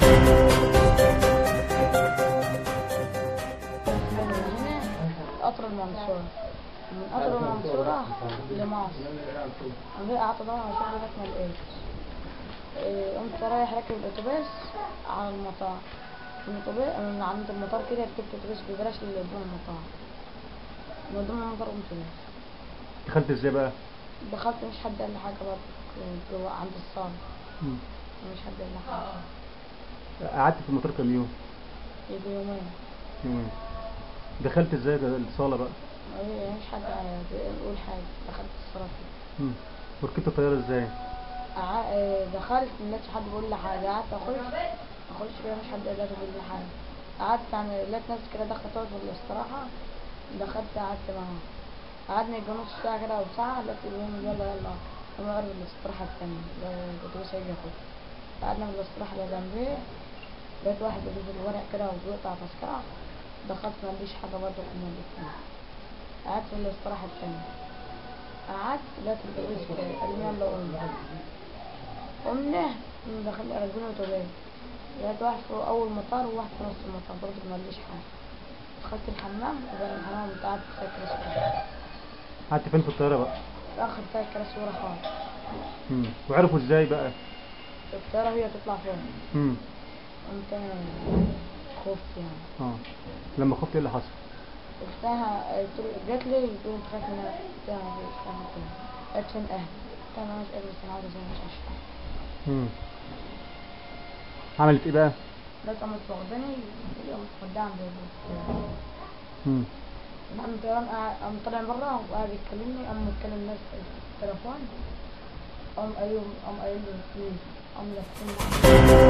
هنا قطر المنصورة من قطر المنصورة لمصر أنا قعدت أدور على شغل لغاية ما لقيت إيه، قمت رايح راكب الأتوبيس على المطار من الأتوبيس من عند المطار كده ركبت أتوبيس ببلاش اللي قدام المطار من قدام المطار قمت جاي دخلت ازاي بقى دخلت مش حد قال لي حاجة برضه جوا عند الصالة مم. مش حد قال لي حاجة قعدت في المطار كام يوم يجي يومين يومين دخلت ازاي ده الصاله بقى إيه، مش حد يقول حاجة دخلت الصالة كده مم. وركبت الطياره ازاي قع- آه، دخلت ما لقيتش حد بيقول لي حاجة قعدت أخش أخش كده مش حد قادر يقول لي حاجة قعدت يعني لقيت ناس كده داخلة تقعد في الاستراحة دخلت قعدت معاهم قعدنا يجي نص ساعة كده أو ساعة لقيت بيقولوا يلا يلا أنا قرب الاستراحة التانية الأتوبيس هيجي ياخد قعدنا في الاستراحة اللي جنبيه لقيت واحد بيجيب الورق كده وبيقطع تذكرة دخلت ما عنديش حاجة برضه كنا الاتنين قعدت في الاستراحة التانية قعدت لقيت الأتوبيس جاي قال لي يلا قوم قمنا دخلنا رجعنا أتوبيس لقيت واحد في أول مطار وواحد في نص المطار برضه ما قاليش حاجة دخلت الحمام وبعد الحمام قمت قعدت في سكر صورة قعدت فين في الطياره بقى في آخر سكر صورة خالص مم. وعرفوا ازاي بقى الطيارة هي تطلع فوق مم. قمت أنا خفت يعني اه لما خفت ايه اللي حصل اختها قلت له- جات لي بتقول انت خايف منها قلت لها مفيش انا كده قالت فين اهلي قلت لها انا مش قادر بس انا عاوزة زي مش عارفة مم. عملت ايه بقى لقيت قامت واخداني قامت مودعة عند البيت مم. بعد الطيران قاعد قام طالع برا وقاعد يكلمني قام متكلم ناس في التليفون قام قايل قام قايل له فلوس قام لابسين